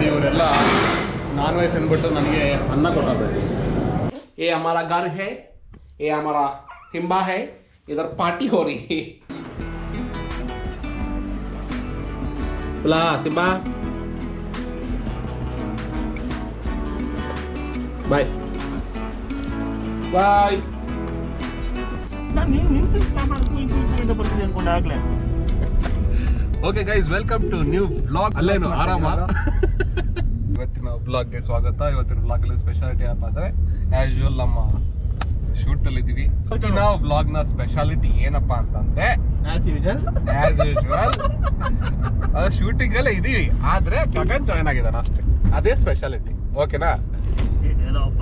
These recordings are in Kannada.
ನೋಡಿ ಇವರೆಲ್ಲ ನಾನ್ ವೆಜ್ ಅಂದ್ಬಿಟ್ಟು ನನಗೆ ಅನ್ನ ಕೊಟ್ಟರು ಏ ಹಮಾರ ಘರ್ ಹೇ ಏ ಹಮಾರ ಹಿಂಬಾ ಹೇ ಇದರ ಪಾರ್ಟಿ ಹೋ ರही है बोला सिम्बा ಬಾಯ್ ಬಾಯ್ ನಾನು ನೀನು ನಿನ್ಸಿ ಮಾಡಿ ಕುಯ್ ಕುಯ್ ಕುಯ್ ಅಂತ ಬರ್ತೀನಿ ಅನ್ಕೊಂಡೆ ಆಗ್ಲೇ okay guys welcome to new blog ಅಲ್ಲೇನು ಆರಾಮ ಇವತ್ತಿನ ಬ್ಲಾಗ್ಗೆ ಸ್ವಾಗತ ಇವತ್ತಿನ ಬ್ಲಾಗ್ ಅಲ್ಲಿ ಸ್ಪೆಷಾಲಿಟಿ ಏನಪ್ಪ ಅಂದ್ರೆ ಆಸ್ ಯೂಶುವಲ್ ನಮ್ಮ ಶೂಟ್ ಅಲ್ಲಿ ಇದೀವಿ ಇವತ್ತಿನ ಬ್ಲಾಗ್ ನ ಸ್ಪೆಷಾಲಿಟಿ ಏನಪ್ಪಾ ಅಂತಂದ್ರೆ as usual as usual shooting ಅಲ್ಲೇ ಇದೀವಿ ಆದ್ರೆ ಗಗನ್ ಜಾಯ್ನ್ ಆಗಿದ್ದಾನೆ ಅಷ್ಟೇ ಅದೇ ಸ್ಪೆಷಾಲಿಟಿ ಓಕೆನಾ ಹೇಳಪ್ಪ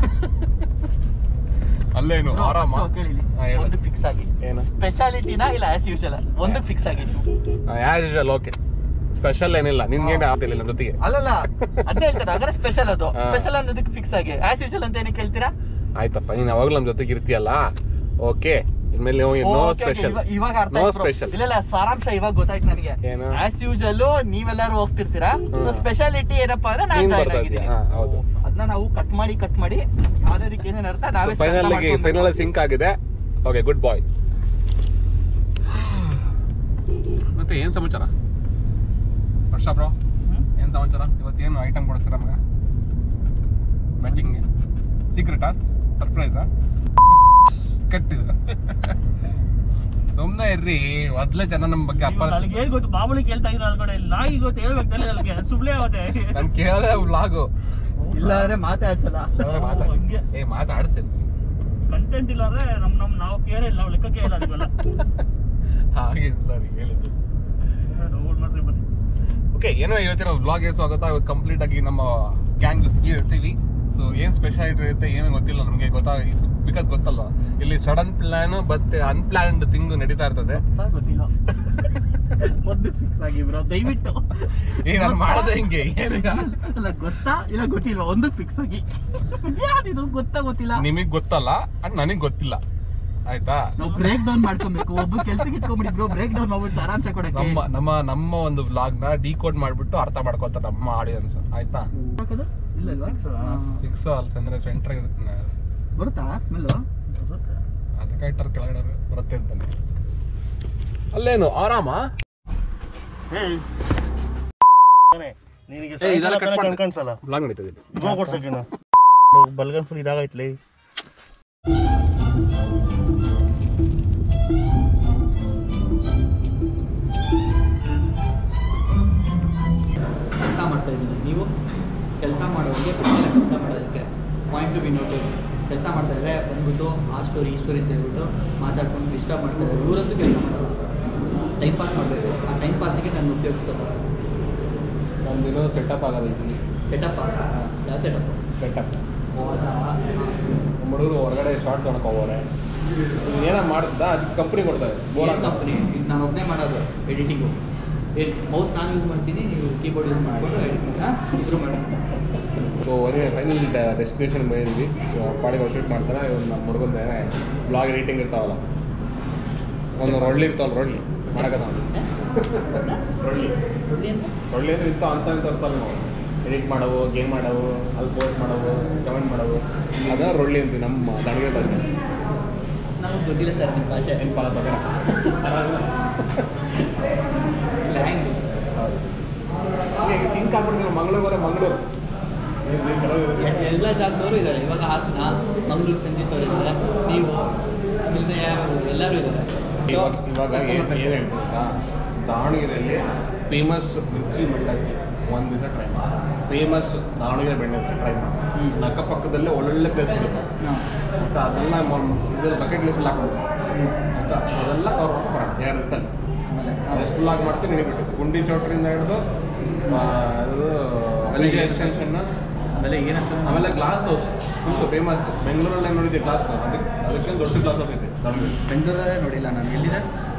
ಅಲ್ಲೇನು ಆರಾಮ ಹಾ, ಹೇಳು. ಒಂದು ಫಿಕ್ಸ್ ಆಗಿ ಏನು ಸ್ಪೆಷಾಲಿಟಿನಾ ಇಲ್ಲ ಆಸ್ ಯೂಶಲ್ ಒಂದು ಫಿಕ್ಸ್ ಆಗಿ ಆಸ್ ಯೂಶುವಲ್ ಓಕೆ ಸ್ಪೆಷಲ್ ಏನಿಲ್ಲ ನಿನ್ಗೇನೆ ಆಗ್ತಿಲ್ಲ ನಮ್ಮ ಜೊತೆಗೆ ಅಲ್ಲಲ್ಲ ಅದ್ನೇ ಹೇಳ್ತಾರೆ ಹಾಗಾದ್ರೆ ಸ್ಪೆಷಲ್ ಅದು ಹಾ. ಸ್ಪೆಷಲ್ ಅನ್ನೋದಕ್ಕೆ ಫಿಕ್ಸ್ ಆಗಿ ಆಸ್ ಯೂಶಲ್ ಅಂತ ಏನಕ್ಕೆ ಹೇಳ್ತೀರಾ ಆಯ್ತಪ್ಪ ನೀನ್ ಯಾವಾಗ್ಲೂ ನಮ್ಮ ಜೊತೆಗೆ ಇರ್ತೀಯಲ್ಲ ಓಕೆ ಇನ್ಮೇಲೆ ನೋ Okay, okay, ಸ್ಪೆಷಲ್ ಇವ- ಇವಾಗ ಅರ್ಥ ನೋ ಆಯ್ತು bro. ಸ್ಪೆಷಲ್ ಇಲ್ಲ ಇಲ್ಲ ಸಾರಾಂಶ ಇವಾಗ ಗೊತ್ತಾಯ್ತು ನನಗೆ ಏನು? ಆಸ್ ಯೂಶಲ್ ನೀವೆಲ್ಲರೂ ಹೋಗ್ತಿರ್ತೀರಾ ಹ್ಮ್. ಸ್ಪೆಷಾಲಿಟಿ ಏನಪ್ಪಾ ಅಂದ್ರೆ ನಾನು ನೀನ್ ಜಾಯ್ನ್ ಬರ್ತಾ ಆಗಿದ್ದೀನಿ ಇದೀಯ, ಹಾ, ಹೌದು. ಅದನ್ನ ನಾವು ಕಟ್ ಮಾಡಿ ಕಟ್ ಮಾಡಿ ಯಾವ್ದಕ್ಕೆ ಏನೇನ್ ಅರ್ಥ ನಾವೇ ಫೈನಲ್ ಆಗಿ ಫೈನಲ್ ಸಿಂಕ್ ಆಗಿದೆ ಓಕೆ ಗುಡ್ ಬಾಯ್ ಮತ್ತೆ ಏನ್ ಸಮಾಚಾರ ವರ್ಷ ಬ್ರೋ ಏನ್ ಸಮಾಚಾರ ಇವತ್ತೇನು ಐಟಮ್ ಕೊಡ್ತೀರಾ ನಮ್ಗೆ ಬ್ಯಾಟಿಂಗ್ಗೆ ಸೀಕ್ರೆಟಾ ಸರ್ಪ್ರೈಸಾ ಕಟ್ಟಿದ ಸುಮ್ಮನೆ ಇರ್ರಿ ಮೊದ್ಲೇ ಜನ ನಮ್ಮ ಬಗ್ಗೆ ಅಪ್ಪ ನನಗೆ ಏನ್ ಗೊತ್ತು ಮಾಮೂಲಿ ಕೇಳ್ತಾ ಇದ್ರು ಅನ್ಕೊಂಡೆ ನಾಯಿ ಗೊತ್ತು ಹೇಳ್ಬೇಕು ತಾನೇ ನನಗೆ ಸುಳ್ಳೆ ಆಗುತ್ತೆ ನಾನು ಕೇಳದೆ ವ್ಲಾಗು ಇಲ್ಲ ಅಂದ್ರೆ ಮಾತಾಡ್ಸಲ್ಲ ಮಾತಾಡ ಹಂಗೆ ಏ ಮಾತಾಡ್ತೀನಿ ಕಂಟೆಂಟ್ ಇಲ್ಲ ಅಂದ್ರೆ ನಮ್ ನಮ್ ನಾವು ಕೇರ್ ಇಲ್ಲ ನಾವು ಲೆಕ್ಕಕ್ಕೆ ಇಲ್ಲ ಅದಕ್ಕೆಲ್ಲ ಹಾಗಿಲ್ಲ ರೀ ಹೇಳಿದ್ದು ಡೌನ್ಲೋಡ್ ಮಾಡ್ರಿ ಬನ್ನಿ ಓಕೆ ಏನೋ ಇವತ್ತಿನ ವ್ಲಾಗ್ಗೆ ಸ್ವಾಗತ ಇವತ್ತು ಕಂಪ್ಲೀಟ್ ಆಗಿ ನಮ್ಮ ಗ್ಯಾಂಗ್ ಜೊತೆಗೆ ಇರ್ತೀವಿ ಸೊ ಏನು ಸ್ಪೆಷಾಲಿಟಿ ಇರುತ್ತೆ ಏನೋ ಗೊತ್ತಿಲ್ಲ ನಮಗೆ ಗೊತ್ತಾ ಬಿಕಾಸ್ ಗೊತ್ತಲ್ಲ ಇಲ್ಲಿ ಸಡನ್ ಪ್ಲಾನ್ ಮತ್ತೆ ಅನ್ಪ್ಲಾನ್ಡ್ ಥಿಂಗ್ ನಡೀತಾ ಇರ್ತದೆ ಗೊತ್ತಿಲ್ಲ ಒಂದು ಫಿಕ್ಸ್ ಆಗಿ ಬ್ರೋ ದಯವಿಟ್ಟು ಏ ನಾನು ಮಾಡೋದು ಹೆಂಗೆ ಏನೀಗ ಅಲ್ಲ ಗೊತ್ತಾ ಇಲ್ಲ ಗೊತ್ತಿಲ್ವಾ ಒಂದು ಫಿಕ್ಸ್ ಆಗಿ ಯಾರಿದು ಗೊತ್ತಾ ಗೊತ್ತಿಲ್ಲ ನಿಮಗೆ ಗೊತ್ತಲ್ಲ ಅಂಡ್ ನನಗೆ ಗೊತ್ತಿಲ್ಲ ಆಯ್ತಾ ನಾವು ಬ್ರೇಕ್ ಡೌನ್ ಮಾಡ್ಕೊಬೇಕು ಒಬ್ಬ ಕೆಲ್ಸಕ್ಕೆ ಇಟ್ಕೊಂಬಿಡಿ ಬ್ರೋ ಬ್ರೇಕ್ ಡೌನ್ ಮಾಡ್ಬಿಟ್ಟು ಸಾರಾಂಶ ಕೊಡಕ್ಕೆ ನಮ್ಮ ನಮ್ಮ ನಮ್ಮ ಒಂದು ವ್ಲಾಗ್ನ ಡಿಕೋಡ್ ಮಾಡ್ಬಿಟ್ಟು ಅರ್ಥ ಮಾಡ್ಕೋತಾರೆ ನಮ್ಮ ಆಡಿಯನ್ಸ್ ಆಯ್ತಾ ಹಾಕೋದು? ಇಲ್ಲ ಇಲ್ವಾ? ಹಾ. ಸಿಕ್ಸ್ ಅಲ್ಸ್ ಅಂದ್ರೆ ಸೆಂಟ್ರ್ ಇರುತ್ತೆ ಬರುತ್ತಾ ಸ್ಮೆಲ್ ಅದಕ್ಕೆ ಇಟ್ಟರ್ ಕೆಳಗಡೆ ಬರುತ್ತೆ ಅಂತಾನೆ ಅಲ್ಲೇನು ಆರಾಮ ನಿನಗೆ ಏ, ಇದೆಲ್ಲ cut ಸಾಯಂಕಾಲ ಮಾಡು. ಕಣ್ಕಾಣಿಸಲ್ಲ ಬ್ಲಾಗ್ ನಡೀತದೆ ಗೋ ಕೊಡ್ಸಕ್ಕಿನ ಬಲ್ಗನ್ ಫುಲ್ ಇದಾಗೈತ್ಲಿ ಕೆಲಸ ಮಾಡ್ತಾ ಇದ್ದೀನಿ ನೀವು ಕೆಲಸ ಮಾಡೋರಿಗೆ ಬಿಟ್ಟಿಲ್ಲ ಕೆಲಸ ಮಾಡೋದಕ್ಕೆ ಪಾಯಿಂಟ್ ಟು ಬಿ ನೋಟೆಡ್ ಕೆಲಸ ಮಾಡ್ತಾ ಇದ್ರೆ ಬಂದ್ಬಿಟ್ಟು ಆ ಸ್ಟೋರಿ ಈ ಸ್ಟೋರಿ ಅಂತ ಹೇಳ್ಬಿಟ್ಟು ಮಾತಾಡ್ಕೊಂಡು ಡಿಸ್ಟರ್ಬ್ ಮಾಡ್ತಾ ಇದ್ದಾರೆ ಇವರಂತೂ ಕೆಲಸ ಮಾಡಲ್ಲ ಟೈಮ್ ಪಾಸ್ ಮಾಡಬೇಕು ಆ ಟೈಮ್ ಪಾಸಿಗೆ ನಾನು ಉಪಯೋಗಿಸ್ಕೋತಾರೆ ನಮ್ದಿರೋ ಸೆಟಪ್ ಆಗೋದೈತಿ ಸೆಟಪ್ ಯಾವ ಸೆಟಪ್ ಸೆಟಪ್ ಹೌದಾ ನಮ್ಮ ಹುಡುಗರು ಹೊರಗಡೆ ಶಾರ್ಟ್ ತೊಗೊಳಕ್ ಹೋಗೋರೆ ಏನೋ ಮಾಡ್ದ ಅದಕ್ಕೆ ಕಂಪ್ನಿ ಕೊಡ್ತಾರೆ ಬೋರ್ ಕಂಪ್ನಿ ಈಗ ನಾನು ಒಬ್ಬನೇ ಮಾಡೋದು ಎಡಿಟಿಂಗು ಏನು ಮೌಸ್ ನಾನು ಯೂಸ್ ಮಾಡ್ತೀನಿ ನೀವು ಕೀಬೋರ್ಡ್ ಯೂಸ್ ಮಾಡಿಕೊಂಡು ಎಡಿಟಿಂಗ್ ಇದ್ರು ಮಾಡಿ ಸೊ ಒಳ್ಳೆ ಫೈನಲ್ ಡೆಸ್ಟಿನೇಷನ್ ಬಂದಿದ್ವಿ ಸೊ ಪಾಡಿಗೆ ಶೂಟ್ ಮಾಡ್ತಾರೆ ಒಂದು ನಮ್ಮ ಹುಡುಗಂದ ಬ್ಲಾಗ್ ಎಡಿಟಿಂಗ್ ಇರ್ತಾವಲ್ಲ ಒಂದು ರೊಳ್ಳಿ ಇರ್ತಾವಲ್ಲ ರೊಳ್ಳಿ ಮಾಡಕತ್ತ ರೊಳ್ಳಿ ರೊಟ್ಟಿ ಅಂತ ರೊಳ್ಳಿ ಅಂದ್ರೆ ಇಂಥ ಅಂತ ಇಂಥ ಇರ್ತಾವಲ್ಲ ನಾವು ಎಡಿಟ್ ಮಾಡವು ಗೇಮ್ ಮಾಡವು ಅಲ್ಲಿ ಪೋಸ್ಟ್ ಮಾಡವು ಕಮೆಂಟ್ ಮಾಡವು ಅದ ರೊಳ್ಳಿ ಅಂತೀವಿ ನಮ್ಮ ದಾವಣಗೆರೆ ಭಾಷೆ ನಮಗೆ ಗೊತ್ತಿಲ್ಲ ಸರ್ ನಿಮ್ಮ ಭಾಷೆ ಏನು ಪಾಲ ತಗೋಣ ಸ್ಲ್ಯಾಂಗ್ ಹೌದು ಸಿಂಕ್ ಆಗ್ಬಿಡ್ತೀವಿ ಮಂಗಳೂರು ಬರೋ ಮಂಗಳೂರು ಎ- ಎಲ್ಲ ಜಾಗದವರು ಇದ್ದಾರೆ ಇವಾಗ ಹಾಸನ ಮಂಗಳೂರು ಸಂಜಿತ್ ಅವರು ಇದ್ದಾರೆ ನೀವು ಇಲ್ಲದೆ ಯಾರು ಎಲ್ಲರೂ ಇದ್ದಾರೆ ಇವಾಗ ಇವಾಗ ಏನು ಏನು ಹೇಳ್ತೀನಿ ಗೊತ್ತಾ ದಾವಣಗೆರೆಯಲ್ಲಿ ಫೇಮಸ್ ಮಿರ್ಚಿ ಮಂಡಕ್ಕಿ ಒಂದು ದಿವಸ ಟ್ರೈ ಮಾಡಿ ಫೇಮಸ್ ದಾವಣಗೆರೆ ಬೆಣ್ಣೆ ಟ್ರೈ ಮಾಡಿ ಹ್ಮ್. ಅಕ್ಕಪಕ್ಕದಲ್ಲೇ ಒಳ್ಳೊಳ್ಳೆ ಪ್ಲೇಸ್ ಬಿಡುತ್ತೆ ಹಾಂ ಮತ್ತು ಅದೆಲ್ಲ ಇದರ ಬಕೆಟ್ ಲಿಸ್ಟ್ ಹಾಕೋದು ಆಯ್ತಾ ಅದೆಲ್ಲ ಕವರ್ ಮಾಡ್ಕೊಂಡು ಎರಡು ದಿವಸದಲ್ಲಿ ಆಮೇಲೆ ಎಷ್ಟು ಲಾಗ್ ಮಾಡ್ತೀನಿ ನಿನಗೆ ಬಿಟ್ಟು ಗುಂಡಿ ಚೌಟ್ರಿಂದ ಹಿಡಿದು ಆ, ಅದು ವಿಜಯ ಎಕ್ಸ್ಟೆನ್ಷನ್ ಆಮೇಲೆ ಏನಂತ ಆಮೇಲೆ ಗ್ಲಾಸ್ ಹೌಸ್ ಫುಲ್ ಫೇಮಸ್ ಬೆಂಗಳೂರಲ್ಲಿ ನೋಡಿದ್ದೆ ಗ್ಲಾಸ್ ಅದಕ್ಕೆ ಅದಕ್ಕೆ ದೊಡ್ಡ ಗ್ಲಾಸ್ ಹೌಸ್ ಇದೆ ದಾವಣಗೆರೆ ಬೆಂಗಳೂರಲ್ಲೇ ನೋಡಿಲ್ಲ ನಾನು ಎಲ್ಲಿದೆ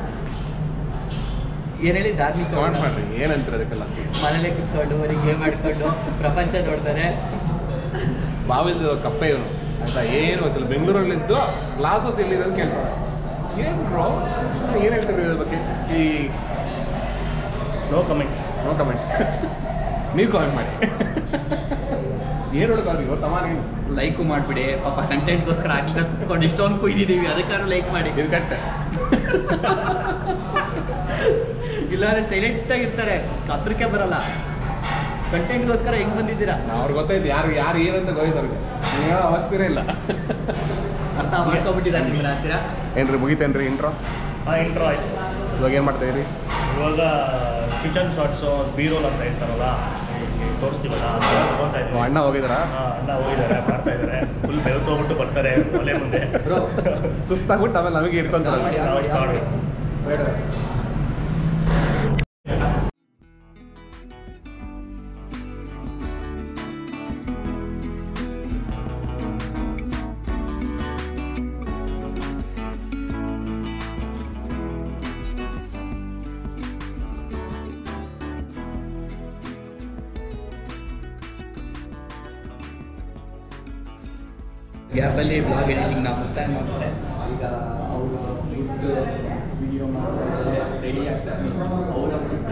ಏನು ಹೇಳಿ ಧಾರ್ಮಿಕ ಕಮೆಂಟ್ ಮಾಡ್ರಿ ಏನಂತೀರ ಅದಕ್ಕೆಲ್ಲ ಮನೇಲೆ ಕುತ್ಕೊಂಡು ಬರೀ ಗೇಮ್ ಆಡ್ಕೊಂಡು ಪ್ರಪಂಚ ನೋಡ್ತಾರೆ ಬಾವಿಂದ ಕಪ್ಪೆ ಇವನು ಆಯ್ತಾ ಏನು ಗೊತ್ತಿಲ್ಲ ಬೆಂಗಳೂರಲ್ಲಿದ್ದು ಗ್ಲಾಸ್ ಹೌಸ್ ಎಲ್ಲಿದೆ ಅಂತ ಕೇಳ್ತಾರೆ ಏನು ಬ್ರೋ ಏನು ಹೇಳ್ತೀರಿ ಇದ್ರ ಬಗ್ಗೆ ಈ ನೋ ಕಮೆಂಟ್ಸ್ ನೋ ಕಮೆಂಟ್ ನೀವು ಕಾಮೆಂಟ್ ಮಾಡಿ ಏನು ಹುಡುಗ ಇವತ್ತಮ್ಮ ನೀನು ಲೈಕು ಮಾಡಿಬಿಡಿ ಪಾಪ ಕಂಟೆಂಟ್ಗೋಸ್ಕರ ಆಗ್ಲಿಲ್ಲ ಕುತ್ಕೊಂಡು ಇಷ್ಟೊಂದು ಕುಯ್ದಿದ್ದೀವಿ ಅದಕ್ಕಾದ್ರೂ ಲೈಕ್ ಮಾಡಿ ಇದು ಕಟ್ಟೆ ಇಲ್ಲಾಂದ್ರೆ ಸೈಲೆಂಟ್ ಆಗಿರ್ತಾರೆ ಹತ್ರಕ್ಕೆ ಬರಲ್ಲ ಕಂಟೆಂಟ್ಗೋಸ್ಕರ ಹೆಂಗ್ ಬಂದಿದ್ದೀರಾ ಅವ್ರಿಗೆ ಗೊತ್ತಾಯ್ತು ಯಾರು ಯಾರು ಏನಂತ ಗೊತ್ತಾಯ್ತು ಅವ್ರಿಗೆ ನೀವು ಹೇಳೋ ಅವಶ್ಯಕತೆ ಇಲ್ಲ ಅರ್ಥ ಮಾಡ್ಕೊಬಿಟ್ಟಿದ್ದಾರೆ ನಿಮ್ಗೆ ಅಂತೀರಾ ಏನ್ರಿ ಮುಗಿತೇನ್ರಿ ಇಂಟ್ರೋ ಹಾಂ ಇಂಟ್ರೋ ಆಯ್ತು ಇವಾಗ ಏನು ಮಾಡ್ತಾ ಇದ್ರಿ ಇವಾಗ ಕಿಚನ್ ಶಾರ್ಟ್ಸು ಬೀರೋಲ್ ಅಂತ ಹೇಳ್ತಾರಲ್ಲ ಈ ತೋರಿಸ್ತೀವಲ್ಲ ಅದನ್ನ ತಗೊಂತಾ ಓ, ಇದ್ವಿ ಅಣ್ಣ ಹೋಗಿದಾರಾ ಹಾಂ ಅಣ್ಣ ಹೋಗಿದ್ದಾರೆ ಮಾಡ್ತಾ ಇದ್ದಾರೆ ಫುಲ್ ಬೆಳ್ತೋಗ್ಬಿಟ್ಟು ಬರ್ತಾರೆ ಒಲೆ ಮುಂದೆ ಬ್ರೋ ಸುಸ್ತಾಗ್ಬಿಟ್ಟು ಆಮೇಲೆ ನಮಗೆ ಇಟ್ಕೊಂತಾರೆ ಮಾಡಿ, ಮಾಡಿ, ಮಾಡಿ. ಗ್ಯಾಪಲ್ಲಿ ಬ್ಲಾಗ್ ಎಡಿಟಿಂಗ್ ನಾವು ಮುಕ್ತಾಯ ಮಾಡ್ತಾರೆ ಈಗ ಅವರು ಫುಡ್ ವಿಡಿಯೋ ಮಾಡ್ತಾರೆ ರೆಡಿ ಆಗ್ತಾರೆ ಅವರ ಫುಡ್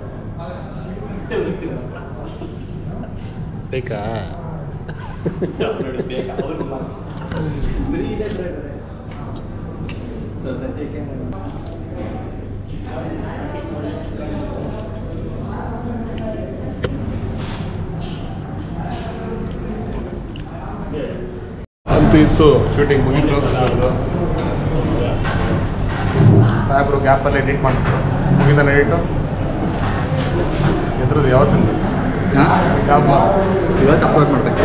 ಬೇಕಾ ನೋಡಿ ಬೇಕಾ ಅವ್ರು ಬರೀ ಇದೆ ಸೊ ಸದ್ಯಕ್ಕೆ ಅಂತೂ ಇತ್ತು ಶೂಟಿಂಗ್ ಮುಗೀತು ಸಾಹೇಬ್ರು ಗ್ಯಾಪಲ್ಲಿ ಎಡಿಟ್ ಮಾಡ್ತಾರೆ ಮುಗಿದಾನ ಎಡಿಟು ಎದ್ರದ್ದು ಯಾವತ್ತಿಂದ ಗ್ಯಾಪ್ ಇವತ್ತು ಅಪ್ಲೋಡ್ ಮಾಡ್ಬೇಕು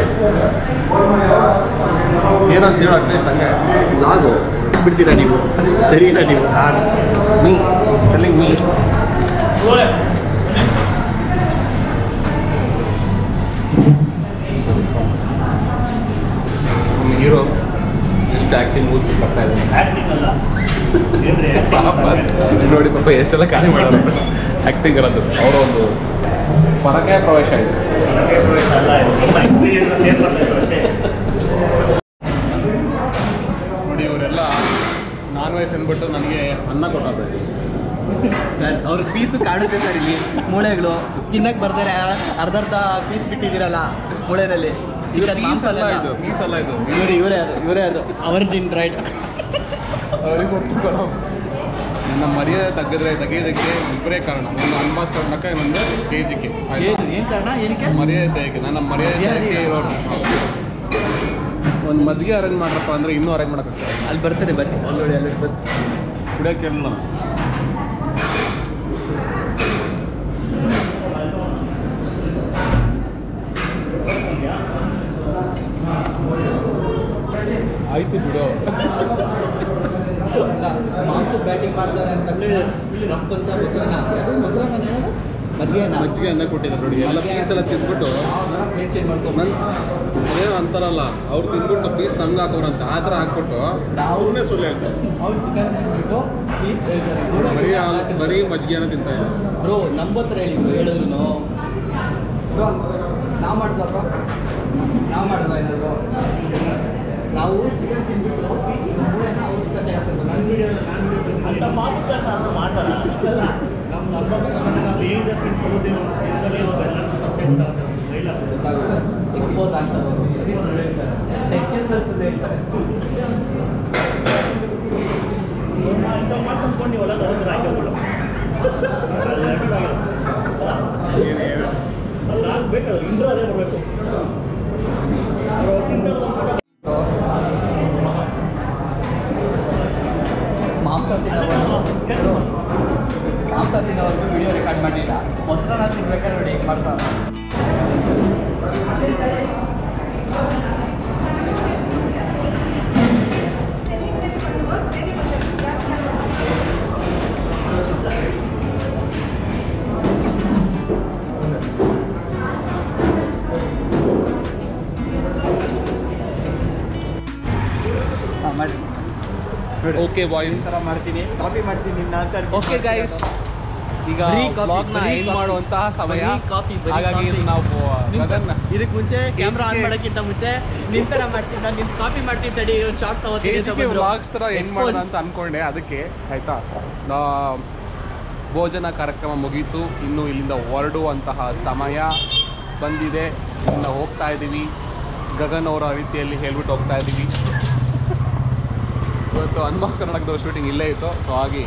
ಏನಂತ ಹೇಳು ಅಟ್ಲೀಸ್ಟ್ ಹಂಗೆ ಬ್ಲಾಗು ಬಿಡ್ತೀರಾ ನೀವು ಸರಿ ಇಲ್ಲ ನೀವು ನಾನು me telling me hero just acting ಮೂಸಿ ಬರ್ತಾ ಇದ್ದಾನೆ ಆ್ಯಕ್ಟಿಂಗ್ ಅಲ್ಲ ಏನ್ರಿ ಪಾಪ ನೋಡಿ ಪಾಪ ಎಷ್ಟೆಲ್ಲ ಖಾಲಿ ಮಾಡೋದು ಆ್ಯಕ್ಟಿಂಗ್ ಇರೋದು ಅವರ ಒಂದು ಪರಕಾಯ ಪ್ರವೇಶ ಆಯಿತು ಅಲ್ಲ ಇದು ತುಂಬ ಎಕ್ಸ್ಪೀರಿಯನ್ಸ್ ಶೇರ್ ಮಾಡ್ತಾ ಇದ್ರು ಅಷ್ಟೇ ನೋಡಿ ಇವರೆಲ್ಲ ನಾನ್ ವೆಜ್ ಅಂದ್ಬಿಟ್ಟು ನನಗೆ ಅನ್ನ ಕೊಟ್ಟಾರೆ ಸರ್ ಅವ್ರ ಪೀಸು ಕಾಣುತ್ತೆ ಸರ್ ಇಲ್ಲಿ ಮೂಳೆಗಳು ತಿನ್ನಕ್ಕೆ ಬರ್ತಾರೆ ಅರ್ಧ ಅರ್ಧ ಪೀಸ್ ಬಿಟ್ಟಿದ್ದೀರಲ್ಲ ಮೂಳೆನಲ್ಲಿ ಚಿಕನ್ ಮಾಂಸ ಅಲ್ಲ ಇದು ಪೀಸ್ ಅಲ್ಲ ಇದು ಇವರು ಇವರೇ ಅದು ಇವರೇ ಅದು ಅವರ್ಜಿನ್ ರೈಟ್ ಅವ್ರಿಗೆ ಗೊತ್ತು ನನ್ನ ಮರ್ಯಾದೆ ತಗ್ಗಿದ್ರೆ ತೆಗೆಯೋದಕ್ಕೆ ಇಬ್ಬರೇ ಕಾರಣ ಒಂದು ಅನ್ಬಾಸ್ ಕರ್ನಾಟಕ ಇನ್ನೊಂದು ಕೆ ಜಿಗೆ ಏನು ಏನು ಕಾರಣ ಏನಕ್ಕೆ ಮರ್ಯಾದೆ ತೆಗೆಯೋಕೆ ನನ್ನ ಮರ್ಯಾದೆ ತೆಗೆಯೋಕೆ ಇರೋರು ಒಂದು ಮದ್ಗೆ ಅರೇಂಜ್ ಮಾಡ್ರಪ್ಪ ಅಂದರೆ ಇನ್ನೂ ಅರೇಂಜ್ ಮಾಡೋಕ್ಕಾಗ್ತದೆ ಅಲ್ಲಿ ಬರ್ತದೆ ಬರ್ತೀನಿ ಅಲ್ಲಿ ನೋಡಿ ಅಲ್ಲಿ ಬರ್ತೀನಿ ಕುಡಿಯೋಕೆ ಕೇಳಲ್ಲ ಆಯ್ತು ಬಿಡು ಮಾಂಸ ಬ್ಯಾಟಿಂಗ್ ಮಾಡ್ತಾರೆ ಅಂತ ರಪ್ಪ ಅಂತ ಮೊಸರನ್ನ ಹಾಕ್ತಾರೆ. ಮೊಸರನ್ನ ಹೇಳೋದು ಮಜ್ಜಿಗೆನ ಮಜ್ಜಿಗೆ ಅನ್ನ ಕೊಟ್ಟಿದ್ದಾರೆ ನೋಡಿ ಎಲ್ಲ ಪೀಸ್ ಎಲ್ಲ ತಿಂದ್ಬಿಟ್ಟು ಮೇಂಟೈನ್ ಮಾಡ್ಕೊಂಡು ನನ್ ಅದೇನು ಅಂತಾರಲ್ಲ ಅವ್ರು ತಿಂದ್ಬಿಟ್ಟು ಪೀಸ್ ನಮ್ಗೆ ಹಾಕೋರಂತ ಆ ಥರ ಹಾಕ್ಬಿಟ್ಟು ಅವ್ರನ್ನೇ ಸುಳ್ಳು ಹೇಳ್ತಾರೆ ಅವ್ರು ಚಿಕನ್ ತಿಂದ್ಬಿಟ್ಟು ಪೀಸ್ ಬರೀ ಹಾಲ್- ಬರೀ ಮಜ್ಜಿಗೆನ ತಿಂತಾ ಇದ್ದಾರೆ ಬ್ರೋ ನಂಬತ್ರ ಹೇಳಿ bro, ಹೇಳಿದ್ರು ಬ್ರೋ ನಾವು ಮಾಡ್ದ ಬ್ರೋ ನಾವು ಮಾಡಿದ್ವ ಏನಾದ್ರು ನಾವು ಚಿಕನ್ ತಿಂದ್ಬಿಟ್ಟು ಮೂಳೆನ ಅವ್ರ ಜೊತೆ ಹಾಕ್ತಾರೆ. ಅಂತ ಮಾತು ಕೆಲಸ ಅನ್ನ ಮಾಡಲ್ಲ ನಮ್ಮ ನಮ್ಮ ಏನಿದೆ ಸೀನ್ಸ್ ಬರೋದಿಲ್ಲ ಇದರಲ್ಲಿ ಇವಾಗ ಎಲ್ಲರಿಗೂ ಸಬ್ಜೆಕ್ಟ್ ಇಲ್ಲ ಗೊತ್ತಾಗುತ್ತೆ ಎಕ್ಸ್ಪೋಸ್ ಆಗ್ತಾರೆ ಅವರು ಸುಳ್ಳು ಹೇಳ್ತಾರೆ ಟೆಕ್ನಿಕಲ್ ಸುಳ್ಳು ಹೇಳ್ತಾರೆ ಇಂಥ ಮಾತು ಅಂದ್ಕೊಂಡಿವಲ್ಲ ಅದೊಂದು ಹಾಕಿಬಿಡು ಅದು ಆಗ್ಬೇಕಲ್ಲ ಇಂಟ್ರೋ ಅದೇ ಬರಬೇಕು ಮಾಂಸ ತಿನ್ನೋರು ಮಾಂಸ ತಿನ್ನೋರ್ಗು ವಿಡಿಯೋ ರೆಕಾರ್ಡ್ ಮಾಡಲಿಲ್ಲ ಮೊಸರನ್ನ ತಿನ್ಬೇಕಾದ್ರೆ ನೋಡಿ ಹೆಂಗೆ ಮಾಡ್ತಾರೆ ಹಾಂ ಮಾಡಿ ಓಕೆ ಈ ಬಾಯ್ಸ್ ಥರ ಮಾಡ್ತೀನಿ ಕಾಪಿ ಮಾಡ್ತೀನಿ ನಿನ್ನ ಓಕೆ ಗೈಸ್ ಈಗ ಬರೀ copy, ಬ್ಲಾಗ್ನ ಬರೀ ಎಂಡ್ copy. ಮಾಡುವಂತಹ ಸಮಯ ಬರೀ copy, ಬರೀ ಹಾಗಾಗಿ copy. ನಾವು ಗಗನ್ ಇದಕ್ಕೆ ಮುಂಚೆ ಕ್ಯಾಮ್ರಾ ಆನ್ KGK ಮಾಡೋಕ್ಕಿಂತ ಮುಂಚೆ ನಿಂತರ ಮಾಡ್ತಿದ್ದ ನಿಂತು ಕಾಪಿ ಮಾಡ್ತೀನಿ ತಡಿ ಒಂದು ಶಾರ್ಟ್ ತಗೋತೀನಿ ಅಂತ ಬಂದ್ರು. ವ್ಲಾಗ್ಸ್ ಥರ ಎಂಡ್ Expose. ಮಾಡೋಣ ಅಂತ ಅನ್ಕೊಂಡೆ ಅದಕ್ಕೆ ಆಯ್ತಾ ನಾ ಭೋಜನ ಕಾರ್ಯಕ್ರಮ ಮುಗೀತು ಇನ್ನು ಇಲ್ಲಿಂದ ಹೊರಡುವಂತಹ ಸಮಯ ಬಂದಿದೆ ಇನ್ನು ಹೋಗ್ತಾ ಇದ್ದೀವಿ ಗಗನ್ ಅವರ ರೀತಿಯಲ್ಲಿ ಹೇಳ್ಬಿಟ್ಟು ಹೋಗ್ತಾ ಇದ್ದೀವಿ ಇವತ್ತು ಅನ್ಬಾಕ್ಸ್ ಕರ್ನಾಟಕದ ಶೂಟಿಂಗ್ ಇಲ್ಲೇ ಇತ್ತು ಸೊ ಹಾಗೆ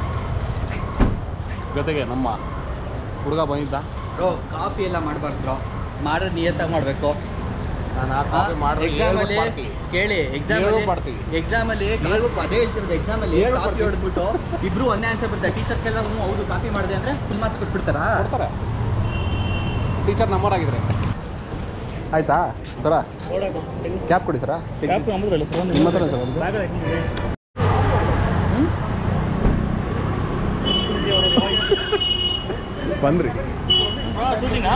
ಜೊತೆಗೆ ನಮ್ಮ ಹುಡುಗ ಬಂದಿದ್ದ ಬ್ರೋ ಕಾಪಿ ಎಲ್ಲ ಮಾಡಬಾರ್ದು ಬ್ರೋ ಮಾಡೋದು ನಿಯತ್ತಾಗಿ ಮಾಡಬೇಕು ನಾನು ಆ ಕಾಪಿ ಮಾಡಿದ್ರೆ ಎಕ್ಸಾಮಲ್ಲಿ ಹೇಳ್ಬಿಟ್ಟು ಮಾಡ್ತೀವಿ. ಕೇಳಿ ಎಕ್ಸಾಮ್ ಹೇಳ್ಬಿಟ್ಟು ಮಾಡ್ತೀವಿ. ಎಕ್ಸಾಮಲ್ಲಿ ಅದೇ ಹೇಳ್ತಿರೋದು ಎಕ್ಸಾಮಲ್ಲಿ ಹೇಳ್ಬಿಟ್ಟು ಕಾಪಿ ಮಾಡ್ತೀವಿ. ಹೊಡೆದ್ಬಿಟ್ಟು ಇಬ್ರು ಒಂದೇ ಆನ್ಸರ್ ಬರ್ತಾರೆ ಟೀಚರ್ ಕೆಲ ಹೌದು ಕಾಪಿ ಮಾಡಿದೆ ಅಂದ್ರೆ ಫುಲ್ ಮಾರ್ಕ್ಸ್ ಕೊಟ್ಬಿಡ್ತಾರಾ ಕೊಡ್ತಾರೆ ಟೀಚರ್ ನಂಬರ್ ಆಗಿದ್ರೆ ಆಯ್ತಾ ಸರ ಕ್ಯಾಪ್ ಕೊಡಿ ಸರ ಕ್ಯಾಪ್ ನಮ್ಮದ್ರಲ್ಲ ಸರ್ ನಿಮ್ಮ ಹತ್ರ ಸರ್ ಒಂದು? ಬ್ಯಾಗ್ ಹಾಕಿದ್ರೆ ಬಂದ್ರಿ ಶೂಟಿಂಗಾ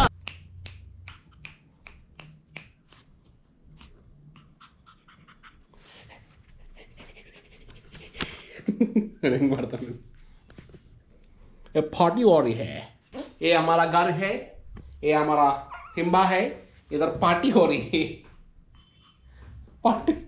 ಹೆಂಗ್ ಮಾಡ್ತಾರೆ ये पार्टी हो रही है ये हमारा घर है ये हमारा हिम्बा है इधर पार्टी हो रही है पार्टी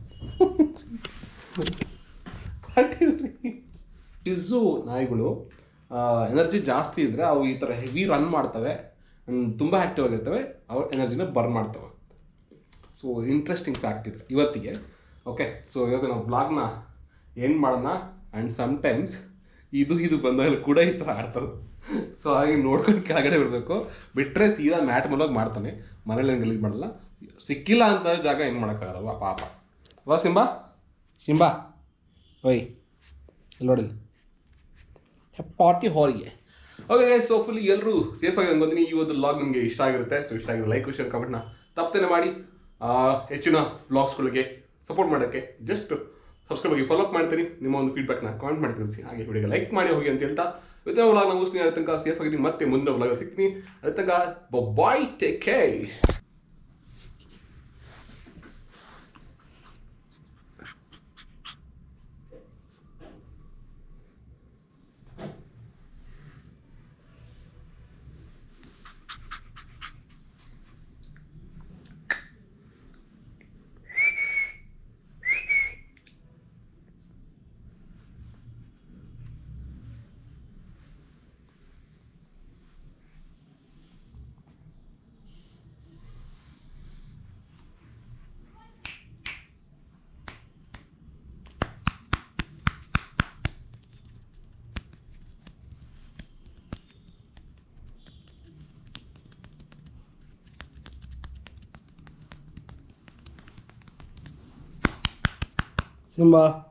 ಪಾರ್ಟಿ ಜಿಝು ನಾಯಿಗಳು ಎನರ್ಜಿ ಜಾಸ್ತಿ ಇದ್ದರೆ ಅವು ಈ ಥರ ಹೆವಿ ರನ್ ಮಾಡ್ತವೆ ತುಂಬ ಆ್ಯಕ್ಟಿವ್ ಆಗಿರ್ತವೆ ಅವ್ರ ಎನರ್ಜಿನ ಬರ್ನ್ ಮಾಡ್ತವೆ ಸೊ ಇಂಟ್ರೆಸ್ಟಿಂಗ್ ಫ್ಯಾಕ್ಟ್ ಇದೆ ಇವತ್ತಿಗೆ ಓಕೆ ಸೊ ಇವತ್ತು ನಾವು ಬ್ಲಾಗ್ನ ಏನು ಮಾಡೋಣ ಆ್ಯಂಡ್ ಸಮ್ಟೈಮ್ಸ್ ಇದು ಇದು ಬಂದಾಗ ಕೂಡ ಈ ಥರ ಆಡ್ತವೆ ಸೊ ಹಾಗೆ ನೋಡ್ಕೊಂಡು ಕೆಳಗಡೆ ಬಿಡಬೇಕು ಬಿಟ್ಟರೆ ಸೀದಾ ಮ್ಯಾಟ್ ಮೇಲೋಗಿ ಮಾಡ್ತಾನೆ ಮನೇಲಿ ಏನು ಗಲೀಜು ಮಾಡಲ್ಲ ಸಿಕ್ಕಿಲ್ಲ ಅಂತ ಜಾಗ ಏನು ಮಾಡೋಕ್ಕಾಗಲ್ವಾ ಪಾಪ ವಾ ಸಿಂಬಾ ಸಿಂಬಾ ಓಯ್ ಇಲ್ಲಿ ನೋಡಿ ಪಾರ್ಟಿ ಹಾರಿಗೆ ಓಕೆ ಗೈಸ್ ಸೊ ಫುಲ್ ಎಲ್ಲರೂ ಸೇಫ್ ಆಗಿ ಅನ್ಕೋತೀನಿ ಈ ಒಂದು ಲಾಗ್ ನಿಮಗೆ ಇಷ್ಟ ಆಗಿರುತ್ತೆ ಸೊ ಇಷ್ಟ ಆಗಿರೋ ಲೈಕ್ ಶೇರ್ ಕಮೆಂಟ್ನ ತಪ್ಪದೇನೆ ಮಾಡಿ ಆ, ಹೆಚ್ಚಿನ ವ್ಲಾಗ್ಸ್ಗಳಿಗೆ ಸಪೋರ್ಟ್ ಮಾಡೋಕ್ಕೆ ಜಸ್ಟ್ ಸಬ್ಸ್ಕ್ರೈಬ್ ಆಗಿ ಫಾಲೋ ಅಪ್ ಮಾಡ್ತೀನಿ ನಿಮ್ಮ ಒಂದು ಫೀಡ್ಬ್ಯಾಕ್ನ ಕಮೆಂಟ್ ಮಾಡಿ ತಿಳಿಸಿ ಹಾಗೆ ವಿಡಿಯೋಗೆ ಲೈಕ್ ಮಾಡಿ ಹೋಗಿ ಅಂತ ಹೇಳ್ತಾ ಇವತ್ತಿನ ವ್ಲಾಗ್ ನಾವು ಮುಗಿಸ್ತೀನಿ ಅದ್ರ ತನಕ ಸೇಫ್ ಆಗಿದ್ದೀನಿ ಮತ್ತೆ ಮುಂದೆ ವ್ಲಾಗ್ ಸಿಗ್ತೀನಿ ಅದ್ರ ತನಕ ಬಾಯ್ ಟೇಕ್ ಕೇರ್ ಸಿಂಬಾ